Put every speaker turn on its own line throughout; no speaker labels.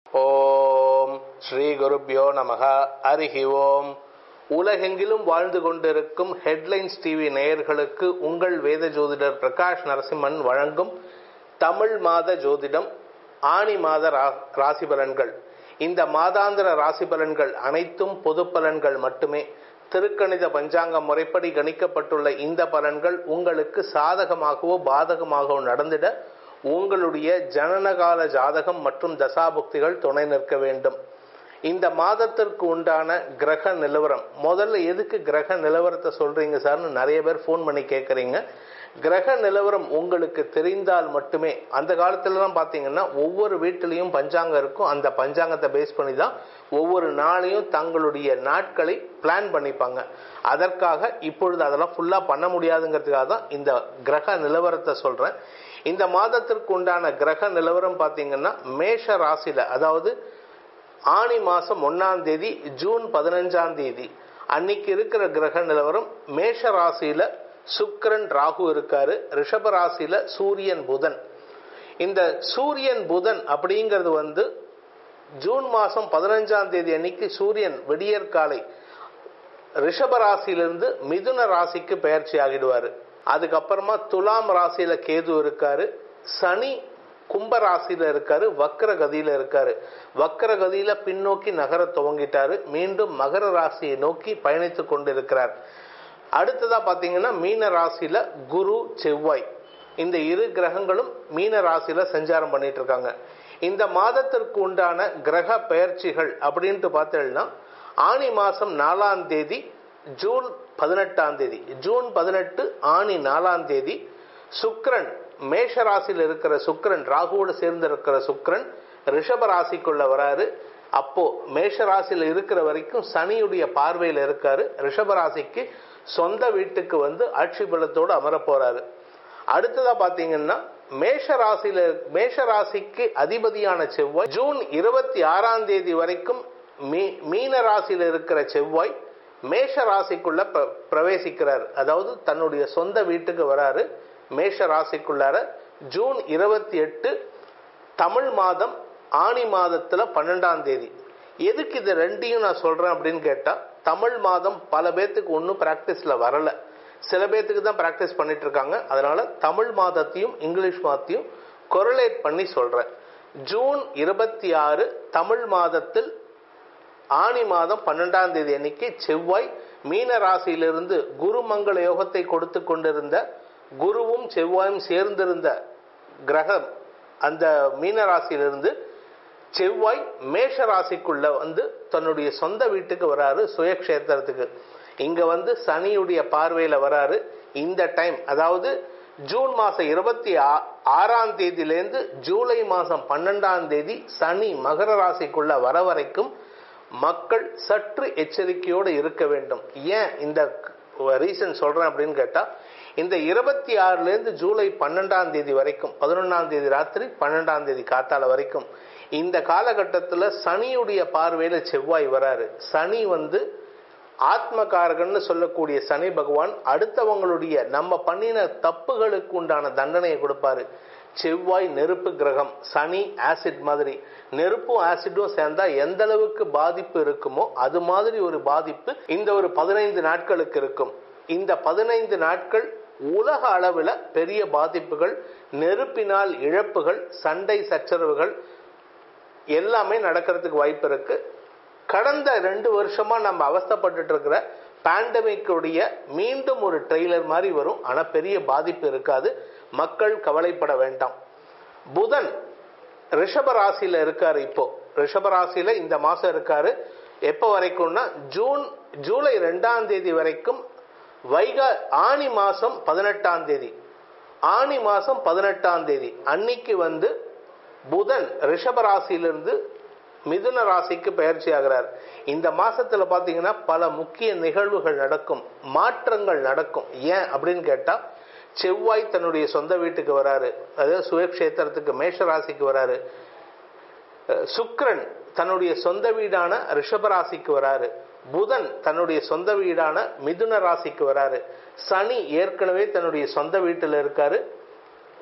ஓம் ஸ்ரீ குருப்யோ நமக அரிஹி ஓம் உலகெங்கிலும் வாழ்ந்து கொண்டிருக்கும் ஹெட்லைன்ஸ் டிவி நேயர்களுக்கு உங்கள் வேத ஜோதிடர் பிரகாஷ் நரசிம்மன் வழங்கும் தமிழ் மாத ஜோதிடம் ஆணி மாத ரா- ராசி பலன்கள் இந்த மாதாந்திர ராசி பலன்கள் அனைத்தும் பொது பலன்கள் மட்டுமே திருக்கணித பஞ்சாங்க முறைப்படி கணிக்கப்பட்டுள்ள இந்த பலன்கள் உங்களுக்கு சாதகமாகவோ பாதகமாகவோ நடந்திட உங்களுடைய ஜனனகால ஜாதகம் மற்றும் தசாபுக்திகள் துணை நிற்க வேண்டும் இந்த மாதத்திற்கு உண்டான கிரக நிலவரம் முதல்ல எதுக்கு கிரக நிலவரத்தை சொல்றீங்க சார்னு நிறைய பேர் ஃபோன் பண்ணி கேட்குறீங்க கிரக நிலவரம் உங்களுக்கு தெரிந்தால் மட்டுமே அந்த காலத்துலலாம் பார்த்தீங்கன்னா ஒவ்வொரு வீட்டிலையும் பஞ்சாங்கம் இருக்கும் அந்த பஞ்சாங்கத்தை பேஸ் பண்ணி தான் ஒவ்வொரு நாளையும் தங்களுடைய நாட்களை பிளான் பண்ணிப்பாங்க அதற்காக இப்பொழுது அதெல்லாம் ஃபுல்லாக பண்ண முடியாதுங்கிறதுக்காக தான் இந்த கிரக நிலவரத்தை சொல்கிறேன் இந்த மாதத்திற்கு உண்டான கிரக நிலவரம் பார்த்தீங்கன்னா மேஷ ராசியில் அதாவது ஆணி மாசம் ஒன்னாம் தேதி ஜூன் பதினஞ்சாம் தேதி அன்னைக்கு இருக்கிற கிரக நிலவரம் மேஷ ராசியில சுக்கிரன் ராகு இருக்காரு ரிஷப ராசியில சூரியன் புதன் இந்த சூரியன் புதன் அப்படிங்கிறது வந்து ஜூன் மாசம் பதினஞ்சாம் தேதி அன்னைக்கு சூரியன் விடியற்காலை ரிஷப ராசியிலிருந்து மிதுன ராசிக்கு பெயர்ச்சி ஆகிடுவாரு அதுக்கப்புறமா துலாம் ராசியில கேது இருக்காரு சனி கும்ப ராசியில இருக்காரு வக்ர கதியில இருக்காரு வக்ர கதியில பின்னோக்கி நகர துவங்கிட்டாரு மீண்டும் மகர ராசியை நோக்கி பயணித்துக் கொண்டிருக்கிறார் அடுத்ததா பாத்தீங்கன்னா மீன ராசியில குரு செவ்வாய் இந்த இரு கிரகங்களும் மீன ராசியில சஞ்சாரம் பண்ணிட்டு இருக்காங்க இந்த மாதத்திற்கு உண்டான கிரக பெயர்ச்சிகள் அப்படின்ட்டு பார்த்தீங்கன்னா ஆனி மாசம் நாலாம் தேதி ஜூன் பதினெட்டாம் தேதி ஜூன் பதினெட்டு ஆனி நாலாம் தேதி சுக்கிரன் மேஷ ராசியில் இருக்கிற சுக்கிரன் ராகுவோடு சேர்ந்து இருக்கிற சுக்கிரன் ரிஷப ராசிக்குள்ள வராரு அப்போ மேஷ ராசியில் இருக்கிற வரைக்கும் சனியுடைய பார்வையில் இருக்காரு ரிஷப ராசிக்கு சொந்த வீட்டுக்கு வந்து ஆட்சி பலத்தோடு அமர போறாரு அடுத்ததா பாத்தீங்கன்னா மேஷ ராசியில மேஷ ராசிக்கு அதிபதியான செவ்வாய் ஜூன் இருபத்தி ஆறாம் தேதி வரைக்கும் மீ- மீன ராசியில இருக்கிற செவ்வாய் மேஷ ராசிக்குள்ள பிர- பிரவேசிக்கிறார் அதாவது தன்னுடைய சொந்த வீட்டுக்கு வராரு மேஷ ராசிக்குள்ளார ஜூன் இருபத்தி எட்டு தமிழ் மாதம் ஆனி மாதத்துல பன்னெண்டாம் தேதி எதுக்கு இது ரெண்டையும் நான் சொல்றேன் அப்படின்னு கேட்டா தமிழ் மாதம் பல பேர்த்துக்கு ஒன்றும் பிராக்டிஸ்ல வரல சில பேர்த்துக்கு தான் பிராக்டிஸ் பண்ணிட்டு இருக்காங்க அதனால தமிழ் மாதத்தையும் இங்கிலீஷ் மாதத்தையும் கொரலேட் பண்ணி சொல்றேன் ஜூன் இருபத்தி ஆறு தமிழ் மாதத்தில் ஆனி மாதம் பன்னெண்டாம் தேதி அன்னைக்கு செவ்வாய் மீன ராசியிலிருந்து குருமங்கள யோகத்தை கொடுத்து கொண்டிருந்த குருவும் செவ்வாயும் சேர்ந்திருந்த கிரகம் அந்த மீன ராசியிலிருந்து செவ்வாய் மேஷ ராசிக்குள்ள வந்து தன்னுடைய சொந்த வீட்டுக்கு வராரு சுயக்ஷேத்திரத்துக்கு இங்க வந்து சனியுடைய பார்வையில வராரு இந்த டைம் அதாவது ஜூன் மாசம் இருபத்தி ஆ- ஆறாம் தேதியிலேருந்து ஜூலை மாசம் பன்னெண்டாம் தேதி சனி மகர ராசிக்குள்ள வர வரைக்கும் மக்கள் சற்று எச்சரிக்கையோடு இருக்க வேண்டும் ஏன் இந்த ரீசன் சொல்றேன் அப்படின்னு கேட்டா இந்த இருபத்தி ஆறுல இருந்து ஜூலை பன்னெண்டாம் தேதி வரைக்கும் பதினொன்னாம் தேதி ராத்திரி பன்னெண்டாம் தேதி காத்தால வரைக்கும் இந்த காலகட்டத்தில் சனியுடைய பார்வையில செவ்வாய் வராரு சனி வந்து ஆத்மகாரகன்னு சொல்லக்கூடிய சனி பகவான் அடுத்தவங்களுடைய நம்ம பண்ணின தப்புகளுக்கு உண்டான தண்டனையை கொடுப்பாரு செவ்வாய் நெருப்பு கிரகம் சனி ஆசிட் மாதிரி நெருப்பும் ஆசிடும் சேர்ந்தா எந்த அளவுக்கு பாதிப்பு இருக்குமோ அது மாதிரி ஒரு பாதிப்பு இந்த ஒரு பதினைந்து நாட்களுக்கு இருக்கும் இந்த பதினைந்து நாட்கள் உலக அளவில் பெரிய பாதிப்புகள் நெருப்பினால் இழப்புகள் சண்டை சச்சரவுகள் எல்லாமே நடக்கிறதுக்கு வாய்ப்பு இருக்கு கடந்த ரெண்டு வருஷமா நம்ம அவஸ்தைப்பட்டுட்டு இருக்கிற பேண்டமிக்குடைய மீண்டும் ஒரு ட்ரெய்லர் மாதிரி வரும் ஆனா பெரிய பாதிப்பு இருக்காது மக்கள் கவலைப்பட வேண்டாம் புதன் ரிஷப ராசியில இருக்காரு இப்போ ரிஷப ராசியில இந்த மாசம் இருக்காரு எப்போ வரைக்கும்னா ஜூன் ஜூலை ரெண்டாம் தேதி வரைக்கும் வைகா ஆனி மாசம் பதினெட்டாம் தேதி ஆனி மாசம் பதினெட்டாம் தேதி அன்னைக்கு வந்து புதன் ரிஷப ராசியிலிருந்து மிதுன ராசிக்கு பயிற்சி ஆகிறார் இந்த மாசத்துல பாத்தீங்கன்னா பல முக்கிய நிகழ்வுகள் நடக்கும் மாற்றங்கள் நடக்கும் ஏன் அப்படின்னு கேட்டா செவ்வாய் தன்னுடைய சொந்த வீட்டுக்கு வராரு அதாவது சுயக்ஷேத்திரத்துக்கு மேஷ ராசிக்கு வராரு அஹ் சுக்கிரன் தன்னுடைய சொந்த வீடான ரிஷப ராசிக்கு வராரு புதன் தன்னுடைய சொந்த வீடான மிதுன ராசிக்கு வராரு சனி ஏற்கனவே தன்னுடைய சொந்த வீட்டில் இருக்காரு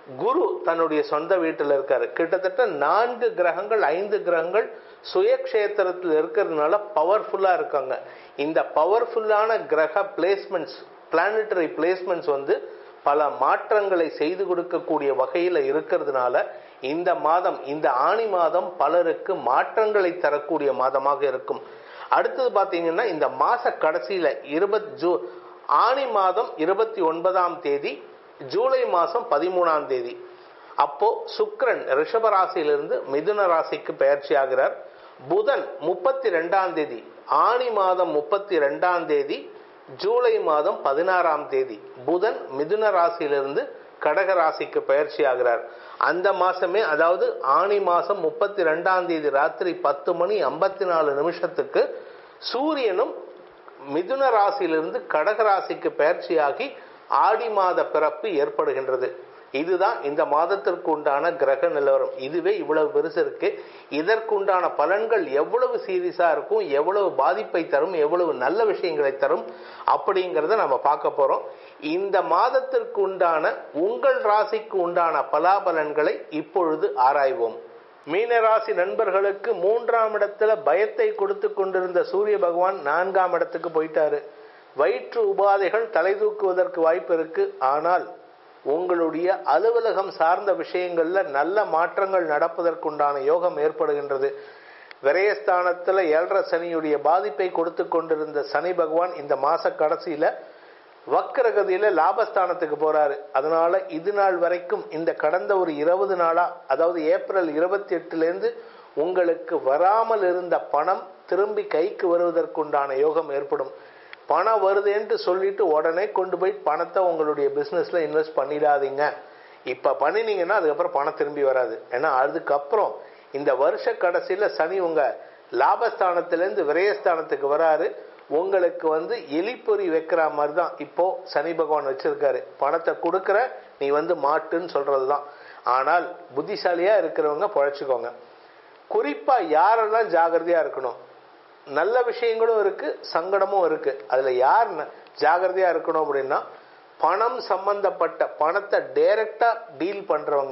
குரு தன்னுடைய சொந்த வீட்டில் இருக்காரு கிட்டத்தட்ட நான்கு கிரகங்கள் ஐந்து கிரகங்கள் சுயக்ஷேத்திரத்தில் இருக்கிறதுனால பவர்ஃபுல்லா இருக்காங்க இந்த பவர்ஃபுல்லான கிரக பிளேஸ்மெண்ட்ஸ் பிளானட்டரி பிளேஸ்மெண்ட்ஸ் வந்து பல மாற்றங்களை செய்து கொடுக்கக்கூடிய வகையில் இருக்கிறதுனால இந்த மாதம் இந்த ஆணி மாதம் பலருக்கு மாற்றங்களை தரக்கூடிய மாதமாக இருக்கும் அடுத்தது பார்த்தீங்கன்னா இந்த மாச கடைசியில இருபத் ஜூ ஆணி மாதம் இருபத்தி ஒன்பதாம் தேதி ஜூலை மாதம் பதிமூணாம் தேதி அப்போ சுக்கிரன் ரிஷப ராசியிலிருந்து மிதுன ராசிக்கு பயிற்சி ஆகிறார் புதன் முப்பத்தி ரெண்டாம் தேதி ஆணி மாதம் முப்பத்தி ரெண்டாம் தேதி ஜூலை மாதம் பதினாறாம் தேதி புதன் மிதுன ராசியிலிருந்து கடக ராசிக்கு பயிற்சி ஆகிறார் அந்த மாசமே அதாவது ஆணி மாசம் முப்பத்தி ரெண்டாம் தேதி ராத்திரி பத்து மணி ஐம்பத்தி நாலு நிமிஷத்துக்கு சூரியனும் மிதுன ராசியிலிருந்து கடக ராசிக்கு பயிற்சியாகி ஆடி மாத பிறப்பு ஏற்படுகின்றது இதுதான் இந்த மாதத்திற்கு உண்டான கிரக நிலவரம் இதுவே இவ்வளவு பெருசு இருக்கு இதற்குண்டான பலன்கள் எவ்வளவு சீரியஸா இருக்கும் எவ்வளவு பாதிப்பை தரும் எவ்வளவு நல்ல விஷயங்களை தரும் அப்படிங்கிறத நம்ம பார்க்க போறோம் இந்த மாதத்திற்கு உண்டான உங்கள் ராசிக்கு உண்டான பலாபலன்களை இப்பொழுது ஆராய்வோம் மீனராசி நண்பர்களுக்கு மூன்றாம் இடத்துல பயத்தை கொடுத்து கொண்டிருந்த சூரிய பகவான் நான்காம் இடத்துக்கு போயிட்டாரு வயிற்று உபாதைகள் தலை தூக்குவதற்கு வாய்ப்பு இருக்கு ஆனால் உங்களுடைய அலுவலகம் சார்ந்த விஷயங்கள்ல நல்ல மாற்றங்கள் நடப்பதற்குண்டான யோகம் ஏற்படுகின்றது விரயஸ்தானத்துல ஏழரை சனியுடைய பாதிப்பை கொடுத்து கொண்டிருந்த சனி பகவான் இந்த மாச கடைசியில வக்கரகதியில லாபஸ்தானத்துக்கு போறாரு அதனால இது நாள் வரைக்கும் இந்த கடந்த ஒரு இருபது நாளா அதாவது ஏப்ரல் இருபத்தி எட்டுல இருந்து உங்களுக்கு வராமல் இருந்த பணம் திரும்பி கைக்கு வருவதற்குண்டான யோகம் ஏற்படும் பணம் வருதுன்ட்டு சொல்லிட்டு உடனே கொண்டு போய் பணத்தை உங்களுடைய பிசினஸ்ல இன்வெஸ்ட் பண்ணிடாதீங்க இப்ப பண்ணினீங்கன்னா அதுக்கப்புறம் பணம் திரும்பி வராது ஏன்னா அதுக்கப்புறம் இந்த வருஷ கடைசியில சனி உங்க லாபஸ்தானத்திலேருந்து விரயஸ்தானத்துக்கு வராரு உங்களுக்கு வந்து எலிப்பொறி வைக்கிற மாதிரி தான் இப்போ சனி பகவான் வச்சிருக்காரு பணத்தை கொடுக்குற நீ வந்து மாட்டுன்னு சொல்றது தான் ஆனால் புத்திசாலியா இருக்கிறவங்க பழைச்சிக்கோங்க குறிப்பா யாரெல்லாம் ஜாகிரதையா இருக்கணும் நல்ல விஷயங்களும் இருக்கு சங்கடமும் இருக்கு அதுல யார் ஜாகிரதையா இருக்கணும் அப்படின்னா பணம் சம்பந்தப்பட்ட பணத்தை டைரக்டா டீல் பண்றவங்க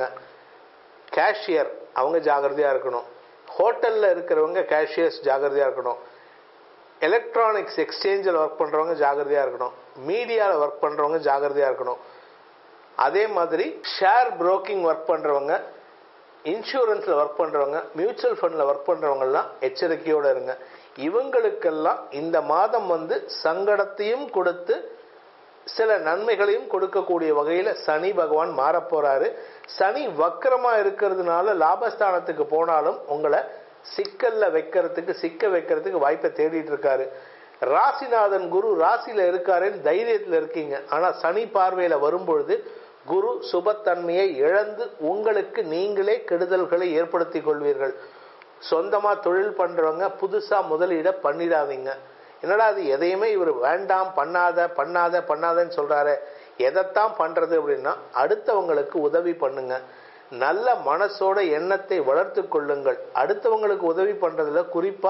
கேஷியர் அவங்க ஜாகிரதையா இருக்கணும் ஹோட்டல்ல இருக்கிறவங்க கேஷியர்ஸ் ஜாகிரதையா இருக்கணும் எலக்ட்ரானிக்ஸ் எக்ஸ்சேஞ்சில் ஒர்க் பண்ணுறவங்க ஜாகிரதையாக இருக்கணும் மீடியாவில் ஒர்க் பண்ணுறவங்க ஜாகிரதையாக இருக்கணும் அதே மாதிரி ஷேர் புரோக்கிங் ஒர்க் பண்ணுறவங்க இன்சூரன்ஸில் ஒர்க் பண்ணுறவங்க மியூச்சுவல் ஃபண்டில் ஒர்க் பண்ணுறவங்கெல்லாம் எச்சரிக்கையோடு இருங்க இவங்களுக்கெல்லாம் இந்த மாதம் வந்து சங்கடத்தையும் கொடுத்து சில நன்மைகளையும் கொடுக்கக்கூடிய வகையில் சனி பகவான் மாறப்போறாரு சனி வக்கரமா இருக்கிறதுனால லாபஸ்தானத்துக்கு போனாலும் உங்களை சிக்கல்ல வைக்கிறதுக்கு சிக்க வைக்கிறதுக்கு வாய்ப்பை தேடிட்டு இருக்காரு ராசிநாதன் குரு ராசியில இருக்காருன்னு தைரியத்தில் இருக்கீங்க ஆனா சனி பார்வையில வரும்பொழுது குரு சுபத்தன்மையை இழந்து உங்களுக்கு நீங்களே கெடுதல்களை ஏற்படுத்தி கொள்வீர்கள் சொந்தமா தொழில் பண்றவங்க புதுசா முதலீட பண்ணிடாதீங்க என்னடா அது எதையுமே இவர் வேண்டாம் பண்ணாத பண்ணாத பண்ணாதன்னு சொல்றாரு எதைத்தான் பண்றது அப்படின்னா அடுத்தவங்களுக்கு உதவி பண்ணுங்க நல்ல மனசோட எண்ணத்தை வளர்த்து கொள்ளுங்கள் அடுத்தவங்களுக்கு உதவி பண்றதுல குறிப்பா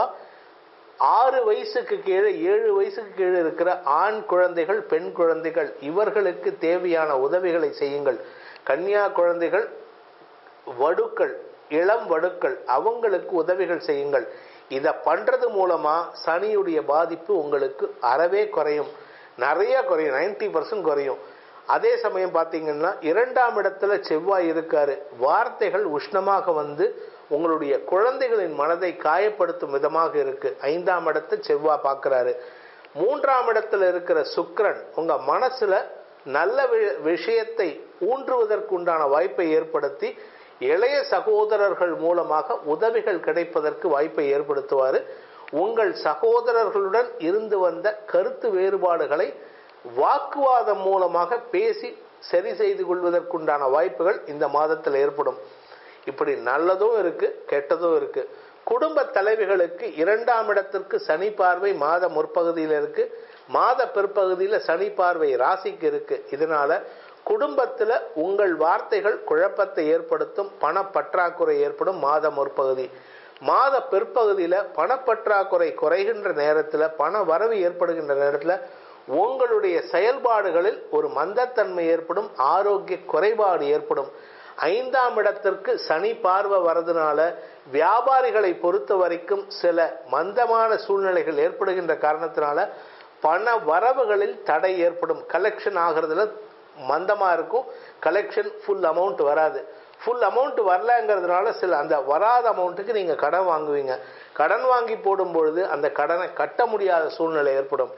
ஆறு வயசுக்கு கீழே ஏழு வயசுக்கு கீழே இருக்கிற ஆண் குழந்தைகள் பெண் குழந்தைகள் இவர்களுக்கு தேவையான உதவிகளை செய்யுங்கள் கன்னியா குழந்தைகள் வடுக்கள் இளம் வடுக்கள் அவங்களுக்கு உதவிகள் செய்யுங்கள் இதை பண்றது மூலமா சனியுடைய பாதிப்பு உங்களுக்கு அறவே குறையும் நிறைய குறையும் நைன்டி பர்சன்ட் குறையும் அதே சமயம் பார்த்தீங்கன்னா இரண்டாம் இடத்துல செவ்வாய் இருக்காரு வார்த்தைகள் உஷ்ணமாக வந்து உங்களுடைய குழந்தைகளின் மனதை காயப்படுத்தும் விதமாக இருக்கு ஐந்தாம் இடத்தை செவ்வாய் பார்க்கிறாரு மூன்றாம் இடத்துல இருக்கிற சுக்கரன் உங்க மனசுல நல்ல விஷயத்தை ஊன்றுவதற்குண்டான வாய்ப்பை ஏற்படுத்தி இளைய சகோதரர்கள் மூலமாக உதவிகள் கிடைப்பதற்கு வாய்ப்பை ஏற்படுத்துவார் உங்கள் சகோதரர்களுடன் இருந்து வந்த கருத்து வேறுபாடுகளை வாக்குவாதம் மூலமாக பேசி சரி செய்து கொள்வதற்குண்டான வாய்ப்புகள் இந்த மாதத்தில் ஏற்படும் இப்படி நல்லதும் இருக்கு கெட்டதும் இருக்கு குடும்ப தலைவிகளுக்கு இரண்டாம் இடத்திற்கு சனி பார்வை மாத முற்பகுதியில் இருக்கு மாத பிற்பகுதியில் சனி பார்வை ராசிக்கு இருக்கு இதனால குடும்பத்துல உங்கள் வார்த்தைகள் குழப்பத்தை ஏற்படுத்தும் பண பற்றாக்குறை ஏற்படும் மாத முற்பகுதி மாத பிற்பகுதியில பணப்பற்றாக்குறை குறைகின்ற நேரத்துல பண வரவு ஏற்படுகின்ற நேரத்துல உங்களுடைய செயல்பாடுகளில் ஒரு மந்தத்தன்மை ஏற்படும் ஆரோக்கிய குறைபாடு ஏற்படும் ஐந்தாம் இடத்திற்கு சனி பார்வை வரதுனால வியாபாரிகளை பொறுத்த வரைக்கும் சில மந்தமான சூழ்நிலைகள் ஏற்படுகின்ற காரணத்தினால பண வரவுகளில் தடை ஏற்படும் கலெக்ஷன் ஆகிறதுல மந்தமா இருக்கும் கலெக்ஷன் ஃபுல் அமௌண்ட் வராது ஃபுல் அமௌண்ட் வரலங்கிறதுனால சில அந்த வராத அமௌண்ட்டுக்கு நீங்க கடன் வாங்குவீங்க கடன் வாங்கி போடும் பொழுது அந்த கடனை கட்ட முடியாத சூழ்நிலை ஏற்படும்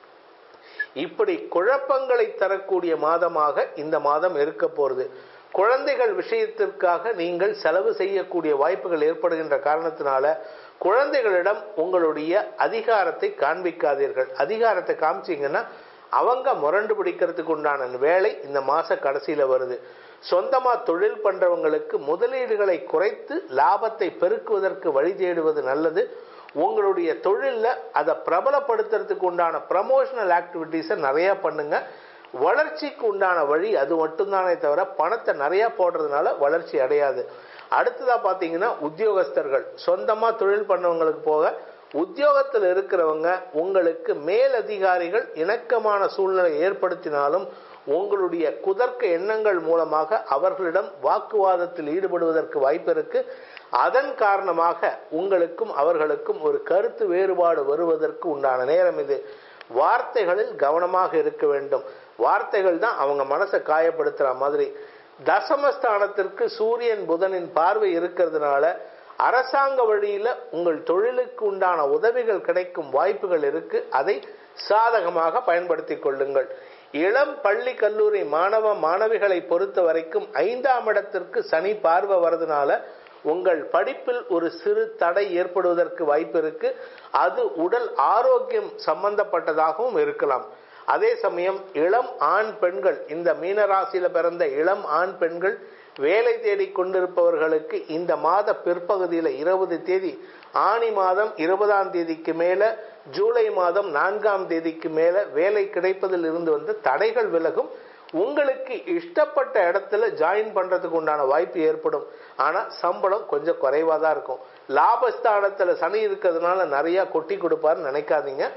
இப்படி குழப்பங்களை தரக்கூடிய மாதமாக இந்த மாதம் இருக்க போறது குழந்தைகள் விஷயத்திற்காக நீங்கள் செலவு செய்யக்கூடிய வாய்ப்புகள் ஏற்படுகின்ற காரணத்தினால குழந்தைகளிடம் உங்களுடைய அதிகாரத்தை காண்பிக்காதீர்கள் அதிகாரத்தை காமிச்சீங்கன்னா அவங்க முரண்டு பிடிக்கிறதுக்கு உண்டான வேலை இந்த மாச கடைசியில வருது சொந்தமா தொழில் பண்றவங்களுக்கு முதலீடுகளை குறைத்து லாபத்தை பெருக்குவதற்கு வழி தேடுவது நல்லது உங்களுடைய தொழிலில் அதை பிரபலப்படுத்துறதுக்கு உண்டான ப்ரமோஷனல் ஆக்டிவிட்டீஸை நிறைய பண்ணுங்க வளர்ச்சிக்கு உண்டான வழி அது மட்டும்தானே தவிர பணத்தை நிறைய போடுறதுனால வளர்ச்சி அடையாது அடுத்ததா பார்த்தீங்கன்னா உத்தியோகஸ்தர்கள் சொந்தமா தொழில் பண்ணவங்களுக்கு போக உத்தியோகத்தில் இருக்கிறவங்க உங்களுக்கு மேலதிகாரிகள் இணக்கமான சூழ்நிலை ஏற்படுத்தினாலும் உங்களுடைய குதர்க்க எண்ணங்கள் மூலமாக அவர்களிடம் வாக்குவாதத்தில் ஈடுபடுவதற்கு வாய்ப்பு இருக்கு அதன் காரணமாக உங்களுக்கும் அவர்களுக்கும் ஒரு கருத்து வேறுபாடு வருவதற்கு உண்டான நேரம் இது வார்த்தைகளில் கவனமாக இருக்க வேண்டும் வார்த்தைகள் தான் அவங்க மனசை காயப்படுத்துற மாதிரி தசமஸ்தானத்திற்கு சூரியன் புதனின் பார்வை இருக்கிறதுனால அரசாங்க வழியில உங்கள் தொழிலுக்கு உண்டான உதவிகள் கிடைக்கும் வாய்ப்புகள் இருக்கு அதை சாதகமாக பயன்படுத்திக் கொள்ளுங்கள் இளம் பள்ளி கல்லூரி மாணவ மாணவிகளை பொறுத்த வரைக்கும் ஐந்தாம் இடத்திற்கு சனி பார்வை வரதுனால உங்கள் படிப்பில் ஒரு சிறு தடை ஏற்படுவதற்கு வாய்ப்பு இருக்கு அது உடல் ஆரோக்கியம் சம்பந்தப்பட்டதாகவும் இருக்கலாம் அதே சமயம் இளம் ஆண் பெண்கள் இந்த மீனராசியில பிறந்த இளம் ஆண் பெண்கள் வேலை தேடி கொண்டிருப்பவர்களுக்கு இந்த மாத பிற்பகுதியில் இருபது தேதி ஆணி மாதம் இருபதாம் தேதிக்கு மேல ஜூலை மாதம் நான்காம் தேதிக்கு மேல வேலை கிடைப்பதில் இருந்து வந்து தடைகள் விலகும் உங்களுக்கு இஷ்டப்பட்ட இடத்துல ஜாயின் பண்றதுக்கு உண்டான வாய்ப்பு ஏற்படும் ஆனா சம்பளம் கொஞ்சம் குறைவா தான் இருக்கும் லாபஸ்தானத்துல சனி இருக்கிறதுனால நிறைய கொட்டி கொடுப்பாருன்னு நினைக்காதீங்க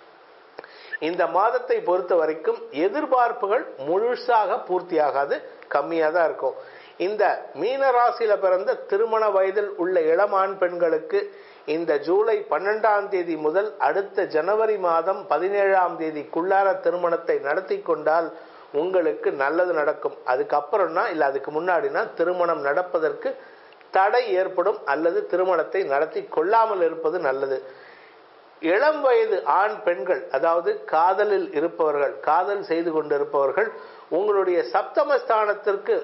இந்த மாதத்தை பொறுத்த வரைக்கும் எதிர்பார்ப்புகள் முழுசாக பூர்த்தியாகாது கம்மியாக தான் இருக்கும் இந்த மீன ராசியில பிறந்த திருமண வயதில் உள்ள இளமான் பெண்களுக்கு இந்த ஜூலை பன்னெண்டாம் தேதி முதல் அடுத்த ஜனவரி மாதம் பதினேழாம் தேதிக்குள்ளார திருமணத்தை நடத்தி கொண்டால் உங்களுக்கு நல்லது நடக்கும் அதுக்கப்புறம்னா இல்லை அதுக்கு முன்னாடினா திருமணம் நடப்பதற்கு தடை ஏற்படும் அல்லது திருமணத்தை நடத்தி கொள்ளாமல் இருப்பது நல்லது இளம் வயது ஆண் பெண்கள் அதாவது காதலில் இருப்பவர்கள் காதல் செய்து கொண்டிருப்பவர்கள் உங்களுடைய சப்தமஸ்தானத்திற்கு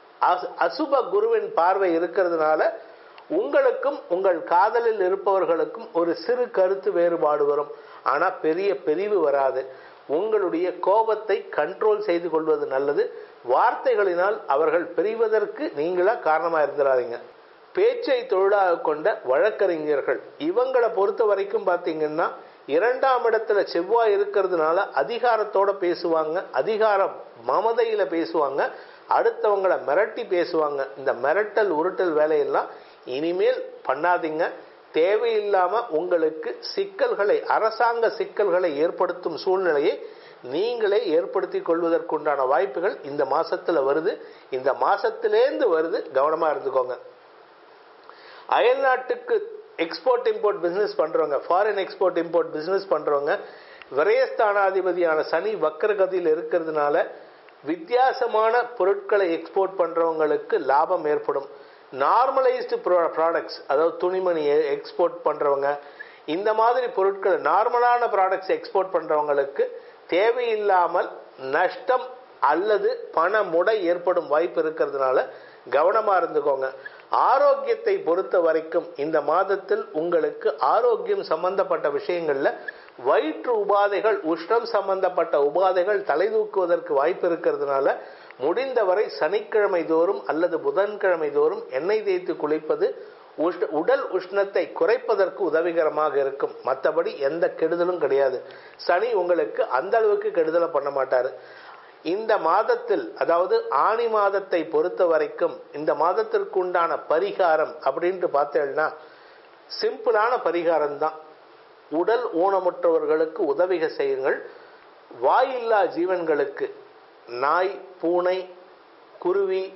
அசுப குருவின் பார்வை இருக்கிறதுனால உங்களுக்கும் உங்கள் காதலில் இருப்பவர்களுக்கும் ஒரு சிறு கருத்து வேறுபாடு வரும் ஆனா பெரிய பிரிவு வராது உங்களுடைய கோபத்தை கண்ட்ரோல் செய்து கொள்வது நல்லது வார்த்தைகளினால் அவர்கள் பிரிவதற்கு நீங்களா காரணமா இருந்துடாதீங்க பேச்சை தொழிலாக கொண்ட வழக்கறிஞர்கள் இவங்களை பொறுத்த வரைக்கும் பார்த்தீங்கன்னா இரண்டாம் இடத்துல செவ்வாய் இருக்கிறதுனால அதிகாரத்தோட பேசுவாங்க அதிகாரம் மமதையில பேசுவாங்க அடுத்தவங்களை மிரட்டி பேசுவாங்க இந்த மிரட்டல் உருட்டல் வேலையெல்லாம் இனிமேல் பண்ணாதீங்க தேவையில்லாம உங்களுக்கு சிக்கல்களை அரசாங்க சிக்கல்களை ஏற்படுத்தும் சூழ்நிலையை நீங்களே ஏற்படுத்தி கொள்வதற்குண்டான வாய்ப்புகள் இந்த மாசத்துல வருது இந்த மாசத்திலேந்து வருது கவனமா இருந்துக்கோங்க அயல்நாட்டுக்கு எக்ஸ்போர்ட் இம்போர்ட் பிசினஸ் பண்றவங்க ஃபாரின் எக்ஸ்போர்ட் இம்போர்ட் பிசினஸ் பண்றவங்க விரயஸ்தானாதிபதியான சனி வக்கரகதியில் இருக்கிறதுனால வித்தியாசமான பொருட்களை எக்ஸ்போர்ட் பண்றவங்களுக்கு லாபம் ஏற்படும் நார்மலைஸ்டு ப்ராடக்ட்ஸ் அதாவது துணிமணி எக்ஸ்போர்ட் பண்றவங்க இந்த மாதிரி பொருட்கள் நார்மலான ப்ராடக்ட்ஸ் எக்ஸ்போர்ட் பண்றவங்களுக்கு தேவையில்லாமல் நஷ்டம் அல்லது பண முடை ஏற்படும் வாய்ப்பு இருக்கிறதுனால கவனமா இருந்துக்கோங்க ஆரோக்கியத்தை பொறுத்த வரைக்கும் இந்த மாதத்தில் உங்களுக்கு ஆரோக்கியம் சம்பந்தப்பட்ட விஷயங்கள்ல வயிற்று உபாதைகள் உஷ்ணம் சம்பந்தப்பட்ட உபாதைகள் தலை தூக்குவதற்கு வாய்ப்பு இருக்கிறதுனால முடிந்தவரை சனிக்கிழமை தோறும் அல்லது புதன்கிழமை தோறும் எண்ணெய் தேய்த்து குளிப்பது உடல் உஷ்ணத்தை குறைப்பதற்கு உதவிகரமாக இருக்கும் மற்றபடி எந்த கெடுதலும் கிடையாது சனி உங்களுக்கு அந்த அளவுக்கு கெடுதலை பண்ண மாட்டாரு இந்த மாதத்தில் அதாவது ஆணி மாதத்தை பொறுத்த வரைக்கும் இந்த மாதத்திற்கு உண்டான பரிகாரம் அப்படின்ட்டு பார்த்தேன்னா சிம்பிளான பரிகாரம் தான் உடல் ஊனமுற்றவர்களுக்கு உதவிக செய்யுங்கள் வாயில்லா ஜீவன்களுக்கு நாய் பூனை குருவி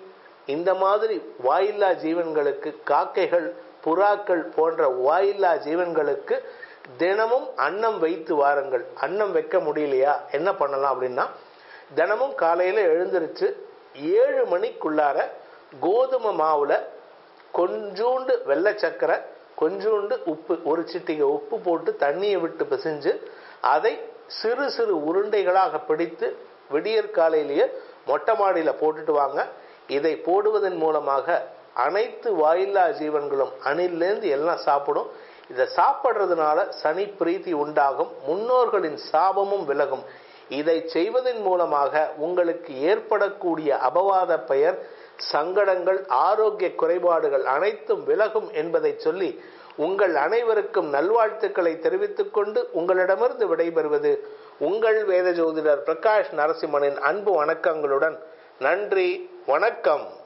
இந்த மாதிரி வாயில்லா ஜீவன்களுக்கு காக்கைகள் புறாக்கள் போன்ற வாயில்லா ஜீவன்களுக்கு தினமும் அன்னம் வைத்து வாருங்கள் அன்னம் வைக்க முடியலையா என்ன பண்ணலாம் அப்படின்னா தினமும் காலையில எழுந்திருச்சு ஏழு மணிக்குள்ளார கோதுமை மாவுல கொஞ்சூண்டு வெள்ளை சக்கரை கொஞ்சூண்டு உப்பு ஒரு சிட்டிகை உப்பு போட்டு தண்ணியை விட்டு பிசைஞ்சு அதை சிறு சிறு உருண்டைகளாக பிடித்து விடியற் காலையிலேயே மொட்டை மாடியில போட்டுட்டு வாங்க இதை போடுவதன் மூலமாக அனைத்து வாயில்லா ஜீவன்களும் அணிலேருந்து எல்லாம் சாப்பிடும் இதை சாப்பிட்றதுனால சனி பிரீத்தி உண்டாகும் முன்னோர்களின் சாபமும் விலகும் இதை செய்வதன் மூலமாக உங்களுக்கு ஏற்படக்கூடிய அபவாத பெயர் சங்கடங்கள் ஆரோக்கிய குறைபாடுகள் அனைத்தும் விலகும் என்பதை சொல்லி உங்கள் அனைவருக்கும் நல்வாழ்த்துக்களை தெரிவித்துக் கொண்டு உங்களிடமிருந்து விடைபெறுவது உங்கள் வேத ஜோதிடர் பிரகாஷ் நரசிம்மனின் அன்பு வணக்கங்களுடன் நன்றி வணக்கம்